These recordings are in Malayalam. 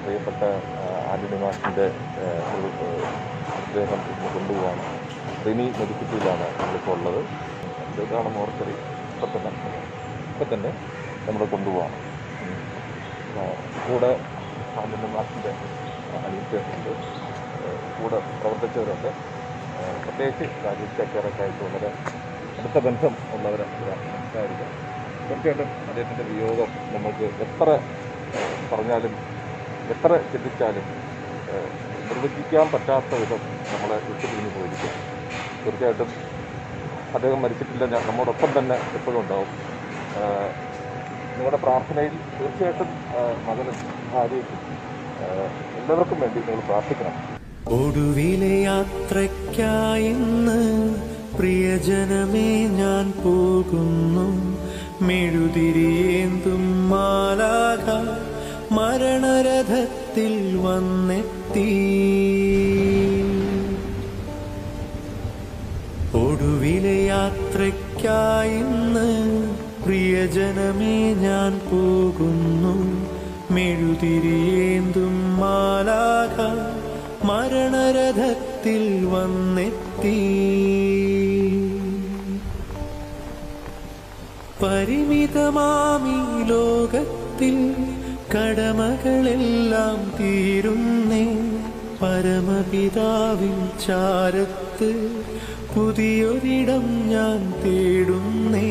പ്രിയപ്പെട്ട ആ, ആന്റണി മാഷിൻ്റെ ആ, ഒരു ആ, അദ്ദേഹം ഇന്ന് കൊണ്ടുപോവാണ് റിനി മെഡിക്കറ്റിയിലാണ് നമ്മളിപ്പോൾ ഉള്ളത് ഇതാണ് മോർച്ചറി ഇപ്പം തന്നെ ഇപ്പം തന്നെ നമ്മൾ കൊണ്ടുപോവാണ് ഉം. ആ, കൂടെ ആന്റണി മാഷിൻ്റെ അനിയത്തുണ്ട് കൂടെ പ്രവർത്തിച്ചവരുണ്ട് ആ, പ്രത്യേകിച്ച് രാജേഷ് ചക്കരൊക്കെ ആയിട്ട് വളരെ അടുത്ത ബന്ധം ഉള്ളവരെ സംസാരിക്കാം തീർച്ചയായിട്ടും അദ്ദേഹത്തിൻ്റെ വിയോഗം നമുക്ക് എത്ര ആ, പറഞ്ഞാലും എത്ര ചിന്തിച്ചാലും ആ, നിർവചിക്കാൻ പറ്റാത്ത വിധം നമ്മളെ വിട്ടുപിരിഞ്ഞു പോയിരിക്കും തീർച്ചയായിട്ടും അദ്ദേഹം മരിച്ചിട്ടില്ല ഞാൻ നമ്മോടൊപ്പം തന്നെ എപ്പോഴും ഉണ്ടാവും ആ, നിങ്ങളുടെ പ്രാർത്ഥനയിൽ തീർച്ചയായിട്ടും ആ, മകനും ഭാര്യയ്ക്കും ആ, എല്ലാവർക്കും വേണ്ടി നിങ്ങൾ പ്രാർത്ഥിക്കണം ഒടുവിലെ യാത്രയ്ക്കായിന്ന് പ്രിയജനമേ ഞാൻ പോകുന്നു മെഴുതിരിയേന്തും മാലാക മരണരഥത്തിൽ വന്നെത്തി ഒടുവിലെ യാത്രയ്ക്കായിന്ന് പ്രിയജനമേ ഞാൻ പോകുന്നു മെഴുതിരിയേന്തും മാലാക മരണരഥത്തിൽ വന്നെത്തി പരിമിതമാമി ലോകത്തിൽ കടമകളെല്ലാം തീരുന്നേ പരമപിതാവിൻ ചാരത്ത് പുതിയൊരിടം ഞാൻ തേടുന്നേ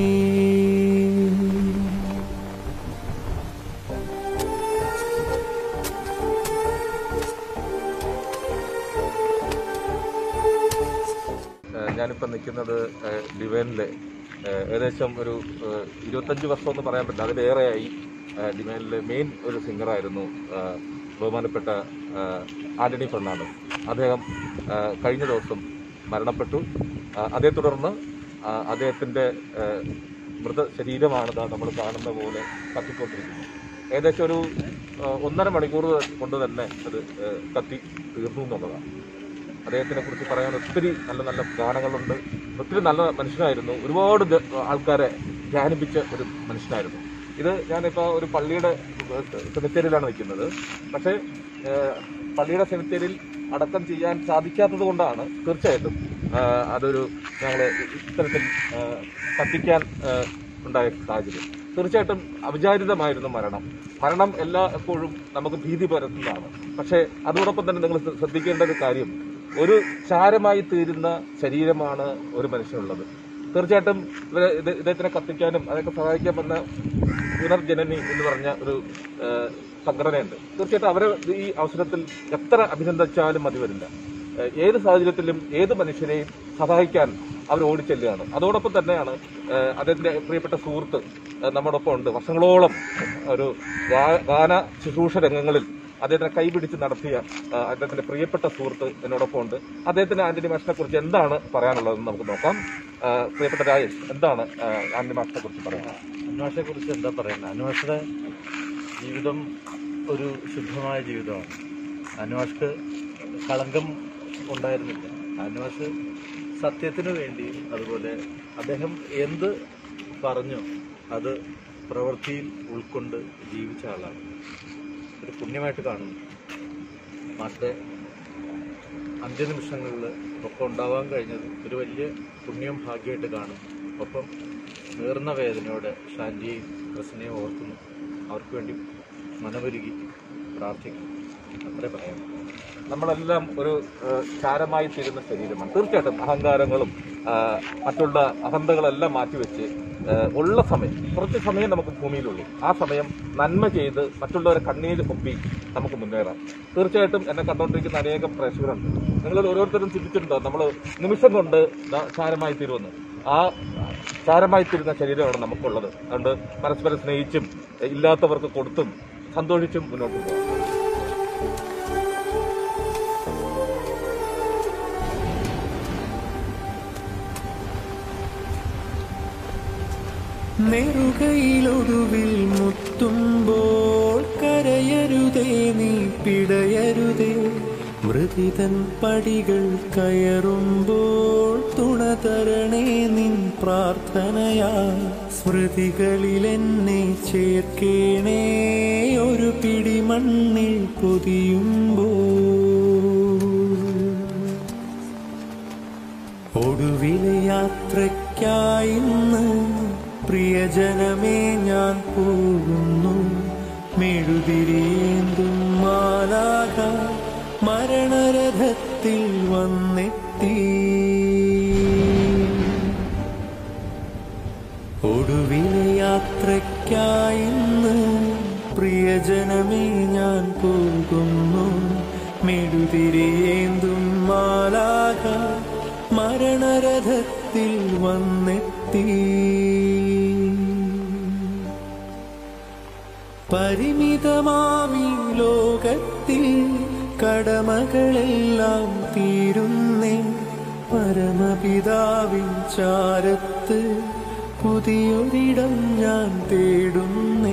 ഏഹ് ഞാനിപ്പോൾ നിൽക്കുന്നത് ഏഹ് ഡിവൈനിലെ ഏഹ് ഏകദേശം ഒരു ഏഹ് ഇരുപത്തഞ്ച് വർഷം എന്ന് പറയാൻ പറ്റില്ല അതിലേറെയായി ഏഹ് ഡിവൈനിലെ മെയിൻ ഒരു സിംഗറായിരുന്നു ഏഹ് ബഹുമാനപ്പെട്ട ഏഹ് ആന്റണി ഫെർണാണ്ടസ് അദ്ദേഹം ഏഹ് കഴിഞ്ഞ ദിവസം മരണപ്പെട്ടു ഏഹ് അതേ തുടർന്ന് ഏഹ് അദ്ദേഹത്തിൻ്റെ ഏഹ് മൃതശരീരമാണ് ദാ നമ്മൾ കാണുന്ന പോലെ കത്തിക്കൊണ്ടിരിക്കുന്നത് ഏകദേശം ഒരു ഏഹ് ഒന്നര മണിക്കൂർ കൊണ്ട് തന്നെ അത് ഏഹ് കത്തി തീർന്നു എന്നുള്ളതാണ് അദ്ദേഹത്തിനെ കുറിച്ച് പറയാൻ ഒത്തിരി നല്ല നല്ല ഗാനങ്ങളുണ്ട് ഒത്തിരി നല്ല മനുഷ്യനായിരുന്നു ഒരുപാട് ദ- ആൾക്കാരെ ധ്യാനിപ്പിച്ച ഒരു മനുഷ്യനായിരുന്നു ഇത് ഞാനിപ്പോൾ ഒരു പള്ളിയുടെ സെമിത്തേരിയിലാണ് നിൽക്കുന്നത് പക്ഷേ ഏഹ്, പള്ളിയുടെ സെമിത്തേരിയിൽ അടക്കം ചെയ്യാൻ സാധിക്കാത്തത് കൊണ്ടാണ് തീർച്ചയായിട്ടും ഏഹ്, അതൊരു ഞങ്ങൾ ഇത്തരത്തിൽ ഏഹ്, കത്തിക്കാൻ ഏഹ്, ഉണ്ടായ സാഹചര്യം തീർച്ചയായിട്ടും അവിചാരിതമായിരുന്നു മരണം മരണം എല്ലാ എപ്പോഴും നമുക്ക് ഭീതി പരത്തുന്നതാണ് പക്ഷേ അതോടൊപ്പം തന്നെ നിങ്ങൾ ശ്ര- ശ്രദ്ധിക്കേണ്ട ഒരു കാര്യം ഒരു ചാരമായി തീരുന്ന ശരീരമാണ് ഒരു മനുഷ്യനുള്ളത് തീർച്ചയായിട്ടും ഇവരെ ഇത് ഇദ്ദേഹത്തിനെ കത്തിക്കാനും അതൊക്കെ സഹായിക്കാൻ വന്ന പുനർജനനി എന്ന് പറഞ്ഞ ഒരു ഏഹ്, സംഘടനയുണ്ട് തീർച്ചയായിട്ടും അവരെ ഈ അവസരത്തിൽ എത്ര അഭിനന്ദിച്ചാലും മതി വരില്ല ഏഹ്, ഏത് സാഹചര്യത്തിലും ഏത് മനുഷ്യരെയും സഹായിക്കാൻ അവർ ഓടിച്ചെല്ലുകയാണ് അതോടൊപ്പം തന്നെയാണ് ഏഹ്, അദ്ദേഹത്തിന്റെ പ്രിയപ്പെട്ട സുഹൃത്ത് ഏഹ്, നമ്മോടൊപ്പം ഉണ്ട് വർഷങ്ങളോളം ഒരു ഗാ- ഗാന ശുശ്രൂഷ രംഗങ്ങളിൽ അദ്ദേഹത്തിനെ കൈപിടിച്ച് നടത്തിയ ആ, അദ്ദേഹത്തിന്റെ പ്രിയപ്പെട്ട സുഹൃത്ത് എന്നോടൊപ്പം ഉണ്ട് അദ്ദേഹത്തിന് ആന്റണി മാഷിനെ കുറിച്ച് എന്താണ് പറയാനുള്ളതെന്ന് നമുക്ക് നോക്കാം ആ, പ്രിയപ്പെട്ട രാജേഷ് എന്താണ് ആ, ആന്റണി മാഷിനെ കുറിച്ച് പറയാൻ അന്വേഷയെ കുറിച്ച് എന്താ പറയുന്നത് അന്വേഷയുടെ ജീവിതം ഒരു ശുദ്ധമായ ജീവിതമാണ് അന്വേഷ്ക്ക് കളങ്കം ഉണ്ടായിരുന്നില്ല അന്വേഷ് സത്യത്തിനു വേണ്ടിയും അതുപോലെ അദ്ദേഹം എന്ത് പറഞ്ഞു അത് പ്രവൃത്തിയിൽ ഉൾക്കൊണ്ട് ജീവിച്ച ആളാണ് ഒരു പുണ്യമായിട്ട് കാണുന്നു മാസ്റ്റർ അന്ത്യനിമിഷങ്ങളിൽ ഒക്കെ ഉണ്ടാവാൻ കഴിഞ്ഞത് ഒരു വലിയ പുണ്യം ഭാഗ്യമായിട്ട് കാണും ഒപ്പം നേർന്ന വേദനയോടെ ശാന്തിയെയും പ്രസന്നയും ഓർക്കുന്നു അവർക്ക് വേണ്ടി മനമൊരുകി പ്രാർത്ഥിക്കും അത്രേ പറയാം നമ്മളെല്ലാം ഒരു ആ, ചാരമായി തീരുന്ന ശരീരമാണ് തീർച്ചയായിട്ടും അഹങ്കാരങ്ങളും ആ, മറ്റുള്ള അഹന്തകളെല്ലാം മാറ്റിവെച്ച് ആ, ഉള്ള സമയം കുറച്ച് സമയം നമുക്ക് ഭൂമിയിലുള്ളൂ ആ സമയം നന്മ ചെയ്ത് മറ്റുള്ളവരെ കണ്ണീര് ഒപ്പി നമുക്ക് മുന്നേറാം തീർച്ചയായിട്ടും എന്നെ കണ്ടുകൊണ്ടിരിക്കുന്ന അനേകം പ്രേക്ഷകരുണ്ട് നിങ്ങൾ ഓരോരുത്തരും ചിന്തിച്ചിട്ടുണ്ടോ നമ്മൾ നിമിഷം കൊണ്ട് ദാ ചാരമായി തീരുമെന്ന് ആ ചാരമായി തീരുന്ന ശരീരമാണ് നമുക്കുള്ളത് അതുകൊണ്ട് പരസ്പരം സ്നേഹിച്ചും ഇല്ലാത്തവർക്ക് കൊടുത്തും സന്തോഷിച്ചും മുന്നോട്ട് പോകാം നെറുകയിലൊടുവിൽ മുത്തുമ്പോൾ കരയരുതേ നീ പിടയരുതേ മൃതിതൻ പടികൾ കയറുമ്പോൾ തുണ തരണേ നിൻ പ്രാർത്ഥനയാ സ്മൃതികളിൽ എന്നെ ചേർക്കേണേ ഒരു പിടി മണ്ണിൽ പൊതിയുമ്പോൾ ഒടുവിലെ യാത്രയ്ക്കായിന്ന് പ്രിയജനമേ ഞാൻ പോകുന്നു മെഴുതിരിയേന്തും മാലാക മരണരഥത്തിൽ വന്നെത്തി ഒടുവിലെ യാത്രയ്ക്കായിന്ന് പ്രിയജനമേ ഞാൻ പോകുന്നു മെഴുതിരിയേന്തും മാലാക മരണരഥത്തിൽ വന്നെത്തി പരിമിതമാമി ലോകത്തിൽ കടമകളെല്ലാം തീരുന്നേ പരമപിതാവിൻ ചാരത്ത് പുതിയൊരിടം ഞാൻ തേടുന്നേ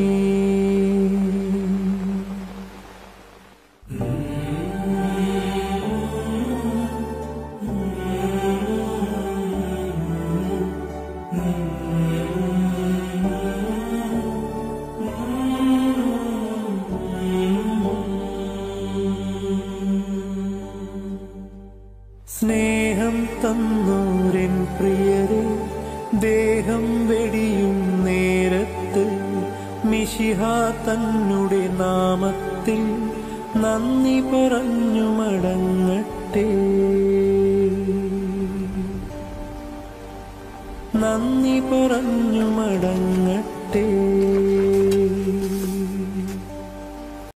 സ്നേഹം തന്നോരൻ പ്രിയരെ ദേഹം വെടിയും നേരത്ത് മിശിഹ തന്നുടെ നാമത്തിൽ നന്ദി പറഞ്ഞു മടങ്ങട്ടെ നന്ദി പറഞ്ഞു മടങ്ങട്ടെ